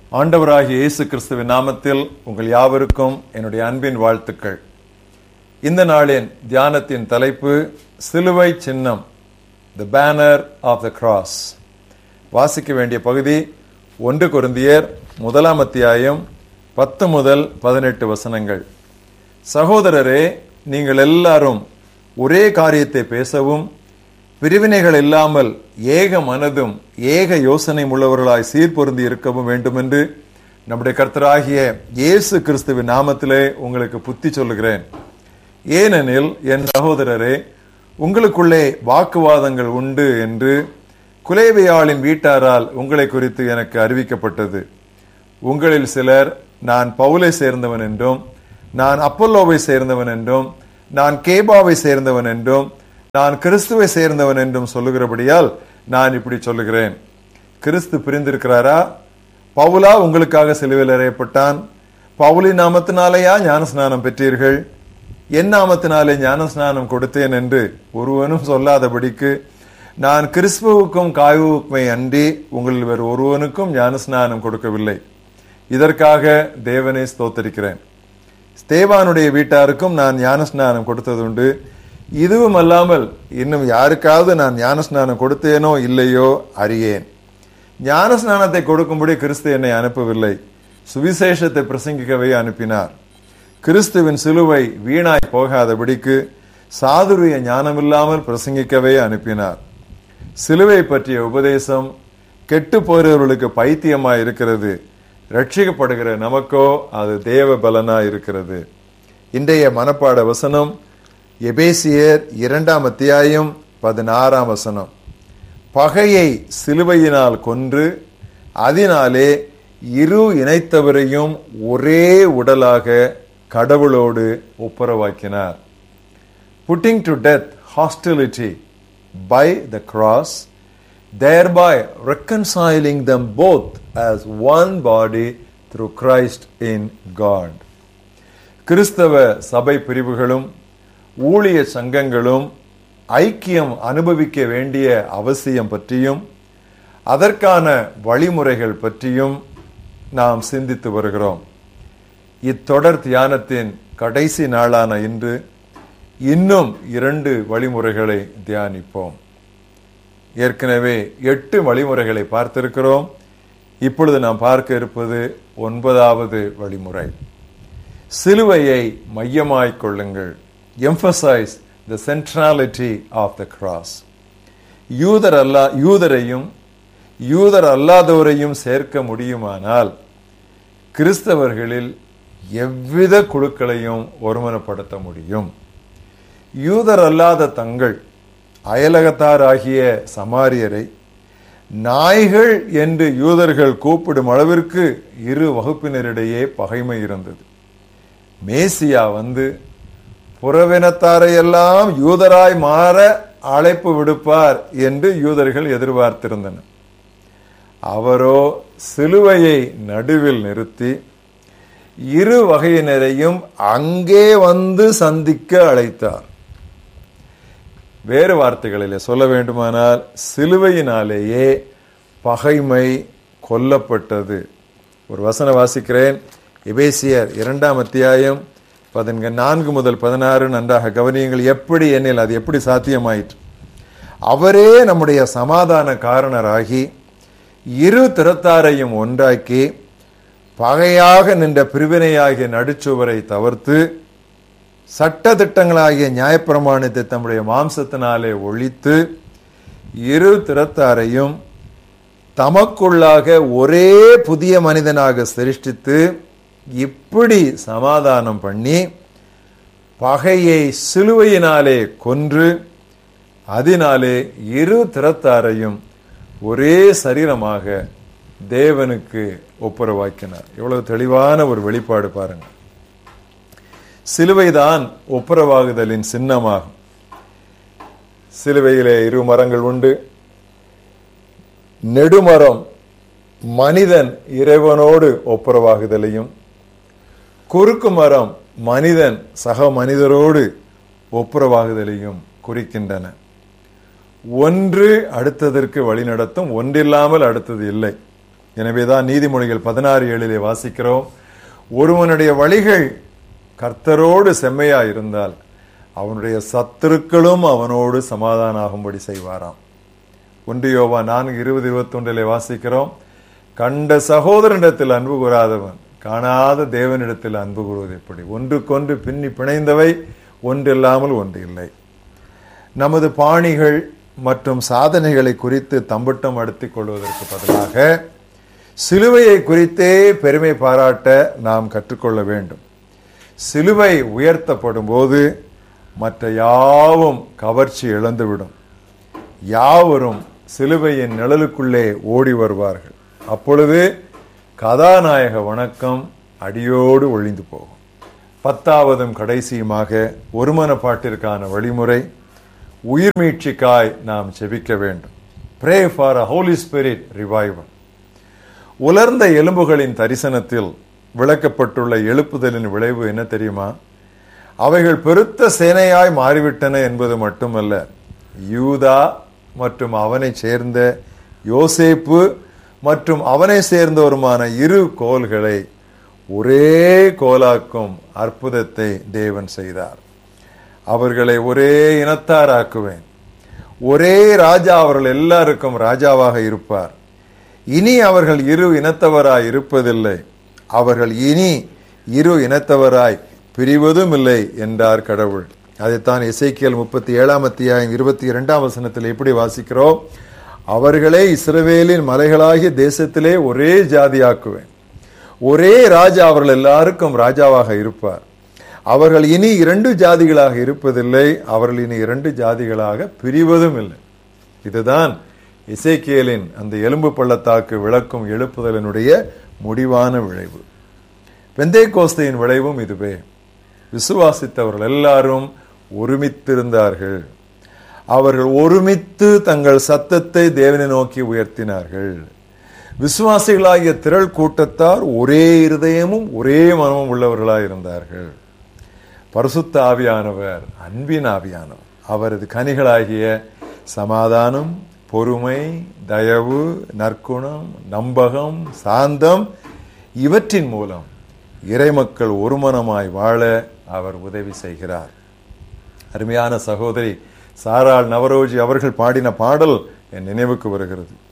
ஆண்டவராகிய இயேசு கிறிஸ்துவின் நாமத்தில் உங்கள் யாவருக்கும் என்னுடைய அன்பின் வாழ்த்துக்கள் இந்த நாளின் தியானத்தின் தலைப்பு சிலுவை சின்னம் the banner of the cross வாசிக்க வேண்டிய பகுதி ஒன்று கொருந்தியர் முதலாம் அத்தியாயம் பத்து முதல் பதினெட்டு வசனங்கள் சகோதரரே நீங்கள் எல்லாரும் ஒரே காரியத்தை பேசவும் பிரிவினைகள் இல்லாமல் ஏக மனதும் ஏக யோசனை உள்ளவர்களாய் சீர்பொருந்தி இருக்கவும் வேண்டுமென்று நம்முடைய கர்த்தராகிய இயேசு கிறிஸ்துவின் நாமத்திலே உங்களுக்கு புத்தி சொல்லுகிறேன் ஏனெனில் என் சகோதரரே உங்களுக்குள்ளே வாக்குவாதங்கள் உண்டு என்று குலேவியாளின் வீட்டாரால் உங்களை குறித்து எனக்கு அறிவிக்கப்பட்டது உங்களில் சிலர் நான் பவுலை சேர்ந்தவன் என்றும் நான் அப்பல்லோவை சேர்ந்தவன் என்றும் நான் கேபாவை சேர்ந்தவன் என்றும் நான் கிறிஸ்துவை சேர்ந்தவன் என்றும் சொல்லுகிறபடியால் நான் இப்படி சொல்லுகிறேன் கிறிஸ்து பிரிந்திருக்கிறாரா பவுலா உங்களுக்காக சிலுவையில் அறையப்பட்டான் பவுலி நாமத்தினாலேயா ஞானஸ்நானம் பெற்றீர்கள் என் நாமத்தினாலே ஞானஸ்நானம் கொடுத்தேன் என்று ஒருவனும் சொல்லாதபடிக்கு நான் கிறிஸ்துவுக்கும் காயுவுக்குமே அன்றி உங்களில் வேறு ஒருவனுக்கும் ஞானஸ்நானம் கொடுக்கவில்லை இதற்காக தேவனை ஸ்தோத்தரிக்கிறேன் ஸ்தேவானுடைய வீட்டாருக்கும் நான் ஞானஸ்நானம் கொடுத்ததுண்டு இதுவும் அல்லாமல் இன்னும் யாருக்காவது நான் ஞானஸ்நானம் கொடுத்தேனோ இல்லையோ அறியேன் ஞானஸ்நானத்தை கொடுக்கும்படி கிறிஸ்து என்னை அனுப்பவில்லை சுவிசேஷத்தை பிரசங்கிக்கவே அனுப்பினார் கிறிஸ்துவின் சிலுவை வீணாய் போகாதபடிக்கு சாதுரிய ஞானமில்லாமல் பிரசங்கிக்கவே அனுப்பினார் சிலுவை பற்றிய உபதேசம் கெட்டு போறவர்களுக்கு பைத்தியமாய் இருக்கிறது ரட்சிக்கப்படுகிற நமக்கோ அது தேவ பலனா இருக்கிறது இன்றைய மனப்பாட வசனம் எபேசியர் இரண்டாம் அத்தியாயம் பதினாறாம் வசனம் பகையை சிலுவையினால் கொன்று அதனாலே இரு இணைத்தவரையும் ஒரே உடலாக கடவுளோடு ஒப்புரவாக்கினார் putting to death hostility by the cross thereby reconciling them both as one body through Christ in God. கிறிஸ்தவ சபை பிரிவுகளும் ஊழிய சங்கங்களும் ஐக்கியம் அனுபவிக்க வேண்டிய அவசியம் பற்றியும் அதற்கான வழிமுறைகள் பற்றியும் நாம் சிந்தித்து வருகிறோம் இத்தொடர் தியானத்தின் கடைசி நாளான இன்று இன்னும் இரண்டு வழிமுறைகளை தியானிப்போம் ஏற்கனவே எட்டு வழிமுறைகளை பார்த்திருக்கிறோம் இப்பொழுது நாம் பார்க்க இருப்பது ஒன்பதாவது வழிமுறை சிலுவையை மையமாய் கொள்ளுங்கள் emphasise the centrality of the cross யூதர் அல்லா யூதரையும் யூதர் அல்லாதவரையும் சேர்க்க முடியுமானால் கிறிஸ்தவர்களில் எவ்வித குழுக்களையும் ஒருமனப்படுத்த முடியும் யூதர் அல்லாத தங்கள் அயலகத்தார் ஆகிய சமாரியரை நாய்கள் என்று யூதர்கள் கூப்பிடும் அளவிற்கு இரு வகுப்பினரிடையே பகைமை இருந்தது மேசியா வந்து புறவினத்தாரையெல்லாம் யூதராய் மாற அழைப்பு விடுப்பார் என்று யூதர்கள் எதிர்பார்த்திருந்தனர் அவரோ சிலுவையை நடுவில் நிறுத்தி இரு வகையினரையும் அங்கே வந்து சந்திக்க அழைத்தார் வேறு வார்த்தைகளில் சொல்ல வேண்டுமானால் சிலுவையினாலேயே பகைமை கொல்லப்பட்டது ஒரு வசன வாசிக்கிறேன் எபேசியர் இரண்டாம் அத்தியாயம் பதின்க நான்கு முதல் பதினாறு நன்றாக கவனியுங்கள் எப்படி எண்ணில் அது எப்படி சாத்தியமாயிற்று அவரே நம்முடைய சமாதான காரணராகி இரு திறத்தாரையும் ஒன்றாக்கி பகையாக நின்ற பிரிவினையாகிய நடுச்சுவரை தவிர்த்து சட்ட திட்டங்களாகிய நியாயப்பிரமாணத்தை தம்முடைய மாம்சத்தினாலே ஒழித்து இரு திறத்தாரையும் தமக்குள்ளாக ஒரே புதிய மனிதனாக சிருஷ்டித்து இப்படி சமாதானம் பண்ணி பகையை சிலுவையினாலே கொன்று அதனாலே இரு திறத்தாரையும் ஒரே சரீரமாக தேவனுக்கு ஒப்புரவாக்கினார் எவ்வளவு தெளிவான ஒரு வெளிப்பாடு பாருங்க சிலுவைதான் ஒப்புரவாகுதலின் சின்னமாகும் சிலுவையிலே இரு மரங்கள் உண்டு நெடுமரம் மனிதன் இறைவனோடு ஒப்புரவாகுதலையும் குறுக்கு மரம் மனிதன் சக மனிதரோடு ஒப்புரவாகுதலையும் குறிக்கின்றன ஒன்று அடுத்ததற்கு வழிநடத்தும் ஒன்றில்லாமல் அடுத்தது இல்லை எனவேதான் நீதிமொழிகள் பதினாறு ஏழிலே வாசிக்கிறோம் ஒருவனுடைய வழிகள் கர்த்தரோடு செம்மையா இருந்தால் அவனுடைய சத்துருக்களும் அவனோடு சமாதானம் ஆகும்படி செய்வாராம் ஒன்று யோவா நான்கு இருபது இருபத்தி ஒன்றிலே வாசிக்கிறோம் கண்ட சகோதரனிடத்தில் அன்பு கூறாதவன் காணாத தேவனிடத்தில் அன்பு கூறுவது எப்படி ஒன்றுக்கொன்று பின்னி பிணைந்தவை ஒன்றில்லாமல் ஒன்று இல்லை நமது பாணிகள் மற்றும் சாதனைகளை குறித்து தம்பட்டம் அடுத்திக் கொள்வதற்கு பதிலாக சிலுவையை குறித்தே பெருமை பாராட்ட நாம் கற்றுக்கொள்ள வேண்டும் சிலுவை உயர்த்தப்படும் போது மற்ற யாவும் கவர்ச்சி இழந்துவிடும் யாவரும் சிலுவையின் நிழலுக்குள்ளே ஓடி வருவார்கள் அப்பொழுது கதாநாயக வணக்கம் அடியோடு ஒழிந்து போகும் பத்தாவதும் கடைசியுமாக ஒருமனப்பாட்டிற்கான வழிமுறை உயிர் மீட்சிக்காய் நாம் செபிக்க வேண்டும் pray for a Holy Spirit revival உலர்ந்த எலும்புகளின் தரிசனத்தில் விளக்கப்பட்டுள்ள எழுப்புதலின் விளைவு என்ன தெரியுமா அவைகள் பெருத்த சேனையாய் மாறிவிட்டன என்பது மட்டுமல்ல யூதா மற்றும் அவனை சேர்ந்த யோசேப்பு மற்றும் அவனை சேர்ந்தவருமான இரு கோல்களை ஒரே கோலாக்கும் அற்புதத்தை தேவன் செய்தார் அவர்களை ஒரே இனத்தாராக்குவேன் ஒரே ராஜா அவர்கள் எல்லாருக்கும் ராஜாவாக இருப்பார் இனி அவர்கள் இரு இனத்தவராய் இருப்பதில்லை அவர்கள் இனி இரு இனத்தவராய் பிரிவதும் இல்லை என்றார் கடவுள் அதைத்தான் இசைக்கியல் முப்பத்தி ஏழாம் அத்தியாயம் இருபத்தி இரண்டாம் வசனத்தில் எப்படி வாசிக்கிறோம் அவர்களே இஸ்ரவேலின் மலைகளாகிய தேசத்திலே ஒரே ஜாதியாக்குவேன் ஒரே ராஜா அவர்கள் எல்லாருக்கும் ராஜாவாக இருப்பார் அவர்கள் இனி இரண்டு ஜாதிகளாக இருப்பதில்லை அவர்கள் இனி இரண்டு ஜாதிகளாக பிரிவதும் இல்லை இதுதான் இசைக்கியலின் அந்த எலும்பு பள்ளத்தாக்கு விளக்கும் எழுப்புதலினுடைய முடிவான விளைவு வெந்தே கோஸ்தையின் விளைவும் இதுவே விசுவாசித்தவர்கள் எல்லாரும் ஒருமித்திருந்தார்கள் அவர்கள் ஒருமித்து தங்கள் சத்தத்தை தேவனை நோக்கி உயர்த்தினார்கள் விசுவாசிகளாகிய திரள் கூட்டத்தார் ஒரே இருதயமும் ஒரே மனமும் உள்ளவர்களாய் இருந்தார்கள் பரிசுத்த ஆவியானவர் அன்பின் ஆவியானவர் அவரது கனிகளாகிய சமாதானம் பொறுமை தயவு நற்குணம் நம்பகம் சாந்தம் இவற்றின் மூலம் இறைமக்கள் ஒருமனமாய் வாழ அவர் உதவி செய்கிறார் அருமையான சகோதரி சாராள் நவரோஜி அவர்கள் பாடின பாடல் என் நினைவுக்கு வருகிறது